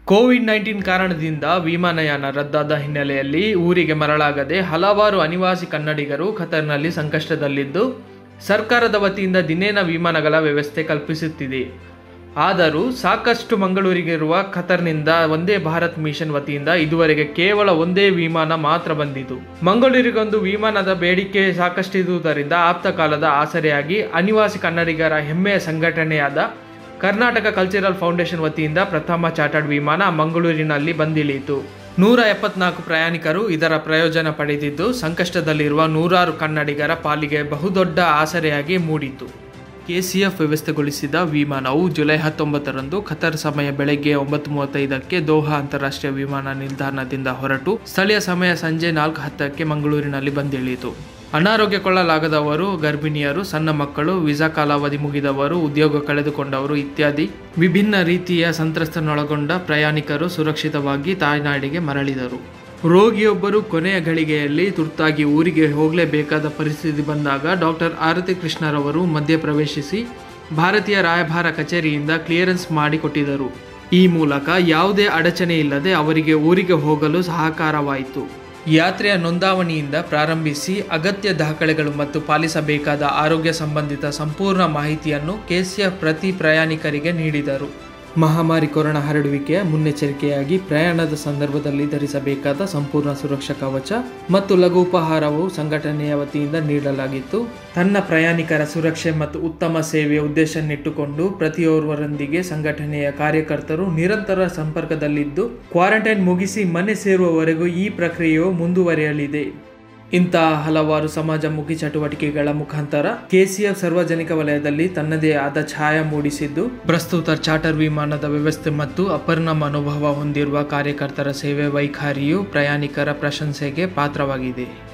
Covid nineteen ಕಾರಣದಿಂದ ವಿಮಾನಯಾನ ರದ್ದಾದ ಹಿನ್ನೆಲೆಯಲ್ಲಿ ಊರಿಗೆ ಮರಳಾಗದೆ ಹಲವಾರು ಅನಿವಾಸಿ ಕನ್ನಡಿಗರು ಖತರ್ನಲ್ಲಿ ಸಂಕಷ್ಟದಲ್ಲಿದ್ದು ಸರ್ಕಾರದ ವತಿಯಿಂದ ದಿನೇನ ವಿಮಾನಗಳ ವ್ಯವಸ್ಥೆ ಕಲ್ಪಿಸುತ್ತಿದೆ ಆದರೂ ಸಾಕಷ್ಟು ಮಂಗಳೂರಿಗಿರುವ ಖತರ್ನಿಂದ ಒಂದೇ ಭಾರತ್ ಮಿಷನ್ ವತಿಯಿಂದ ಇದುವರೆಗೆ ಕೇವಲ ಒಂದೇ ವಿಮಾನ ಮಾತ್ರ ಬಂದಿತು ಮಂಗಳೂರಿಗೊಂದು ವಿಮಾನದ ಬೇಡಿಕೆ ಸಾಕಷ್ಟಿರುವುದರಿಂದ ಆಪ್ತಕಾಲದ ಆಸರೆಯಾಗಿ ಅನಿವಾಸಿ ಕನ್ನಡಿಗರ ಹೆಮ್ಮೆಯ ಸಂಘಟನೆಯಾದ ಕರ್ನಾಟಕ ಕಲ್ಚರಲ್ ಫೌಂಡೇಶನ್ ವತಿಯಿಂದ ಪ್ರಥಮ ಚಾರ್ಟರ್ಡ್ ವಿಮಾನ ಮಂಗಳೂರಿನಲ್ಲಿ ಬಂದಿಳಿಯಿತು ನೂರ ಎಪ್ಪತ್ನಾಲ್ಕು ಪ್ರಯಾಣಿಕರು ಇದರ ಪ್ರಯೋಜನ ಪಡೆದಿದ್ದು ಸಂಕಷ್ಟದಲ್ಲಿರುವ ನೂರಾರು ಕನ್ನಡಿಗರ ಪಾಲಿಗೆ ಬಹುದೊಡ್ಡ ಆಸರೆಯಾಗಿ ಮೂಡಿತು ಕೆಸಿಎಫ್ ವ್ಯವಸ್ಥೆಗೊಳಿಸಿದ ವಿಮಾನವು ಜುಲೈ ಹತ್ತೊಂಬತ್ತರಂದು ಖತರ್ ಸಮಯ ಬೆಳಗ್ಗೆ ಒಂಬತ್ತು ಮೂವತ್ತೈದಕ್ಕೆ ದೋಹಾ ಅಂತಾರಾಷ್ಟ್ರೀಯ ವಿಮಾನ ನಿಲ್ದಾಣದಿಂದ ಹೊರಟು ಸ್ಥಳೀಯ ಸಮಯ ಸಂಜೆ ನಾಲ್ಕು ಹತ್ತಕ್ಕೆ ಮಂಗಳೂರಿನಲ್ಲಿ ಬಂದಿಳಿಯಿತು ಅನಾರೋಗ್ಯಗೊಳ್ಳಲಾಗದವರು ಗರ್ಭಿಣಿಯರು ಸಣ್ಣ ಮಕ್ಕಳು ವೀಸಾ ಕಾಲಾವಧಿ ಮುಗಿದವರು ಉದ್ಯೋಗ ಕಳೆದುಕೊಂಡವರು ಇತ್ಯಾದಿ ವಿಭಿನ್ನ ರೀತಿಯ ಸಂತ್ರಸ್ತನೊಳಗೊಂಡ ಪ್ರಯಾಣಿಕರು ಸುರಕ್ಷಿತವಾಗಿ ತಾಯ್ನಾಡಿಗೆ ಮರಳಿದರು ರೋಗಿಯೊಬ್ಬರು ಕೊನೆಯ ಘಳಿಗೆಯಲ್ಲಿ ತುರ್ತಾಗಿ ಊರಿಗೆ ಹೋಗಲೇಬೇಕಾದ ಪರಿಸ್ಥಿತಿ ಬಂದಾಗ ಡಾಕ್ಟರ್ ಆರತಿ ಕೃಷ್ಣರವರು ಮಧ್ಯ ಪ್ರವೇಶಿಸಿ ಭಾರತೀಯ ರಾಯಭಾರ ಕಚೇರಿಯಿಂದ ಕ್ಲಿಯರೆನ್ಸ್ ಮಾಡಿಕೊಟ್ಟಿದ್ದರು ಈ ಮೂಲಕ ಯಾವುದೇ ಅಡಚಣೆ ಇಲ್ಲದೆ ಅವರಿಗೆ ಊರಿಗೆ ಹೋಗಲು ಸಹಕಾರವಾಯಿತು ಯಾತ್ರೆಯ ನೋಂದಾವಣಿಯಿಂದ ಪ್ರಾರಂಭಿಸಿ ಅಗತ್ಯ ದಾಖಲೆಗಳು ಮತ್ತು ಪಾಲಿಸಬೇಕಾದ ಆರೋಗ್ಯ ಸಂಬಂಧಿತ ಸಂಪೂರ್ಣ ಮಾಹಿತಿಯನ್ನು ಕೆಸಿಎಫ್ ಪ್ರತಿ ಪ್ರಯಾಣಿಕರಿಗೆ ನೀಡಿದರು ಮಹಾಮಾರಿ ಕೊರೋನಾ ಹರಡುವಿಕೆಯ ಮುನ್ನೆಚ್ಚರಿಕೆಯಾಗಿ ಪ್ರಯಾಣದ ಸಂದರ್ಭದಲ್ಲಿ ಧರಿಸಬೇಕಾದ ಸಂಪೂರ್ಣ ಸುರಕ್ಷಾ ಕವಚ ಮತ್ತು ಲಘು ಉಪಹಾರವು ಸಂಘಟನೆಯ ವತಿಯಿಂದ ನೀಡಲಾಗಿತ್ತು ತನ್ನ ಪ್ರಯಾಣಿಕರ ಸುರಕ್ಷೆ ಮತ್ತು ಉತ್ತಮ ಸೇವೆಯ ಉದ್ದೇಶನ್ನಿಟ್ಟುಕೊಂಡು ಪ್ರತಿಯೋರ್ವರೊಂದಿಗೆ ಸಂಘಟನೆಯ ಕಾರ್ಯಕರ್ತರು ನಿರಂತರ ಸಂಪರ್ಕದಲ್ಲಿದ್ದು ಕ್ವಾರಂಟೈನ್ ಮುಗಿಸಿ ಮನೆ ಸೇರುವವರೆಗೂ ಈ ಪ್ರಕ್ರಿಯೆಯು ಮುಂದುವರಿಯಲಿದೆ ಇಂತಹ ಹಲವಾರು ಸಮಾಜಮುಖಿ ಚಟುವಟಿಕೆಗಳ ಮುಖಾಂತರ ಕೆಸಿಎಫ್ ಸಾರ್ವಜನಿಕ ವಲಯದಲ್ಲಿ ತನ್ನದೇ ಆದ ಛಾಯಾ ಮೂಡಿಸಿದ್ದು ಪ್ರಸ್ತುತ ಚಾರ್ಟರ್ ವಿಮಾನದ ವ್ಯವಸ್ಥೆ ಮತ್ತು ಅಪರಿಣಾಮ ಅನುಭವ ಹೊಂದಿರುವ ಕಾರ್ಯಕರ್ತರ ಸೇವೆ ವೈಖರಿಯು ಪ್ರಯಾಣಿಕರ ಪ್ರಶಂಸೆಗೆ ಪಾತ್ರವಾಗಿದೆ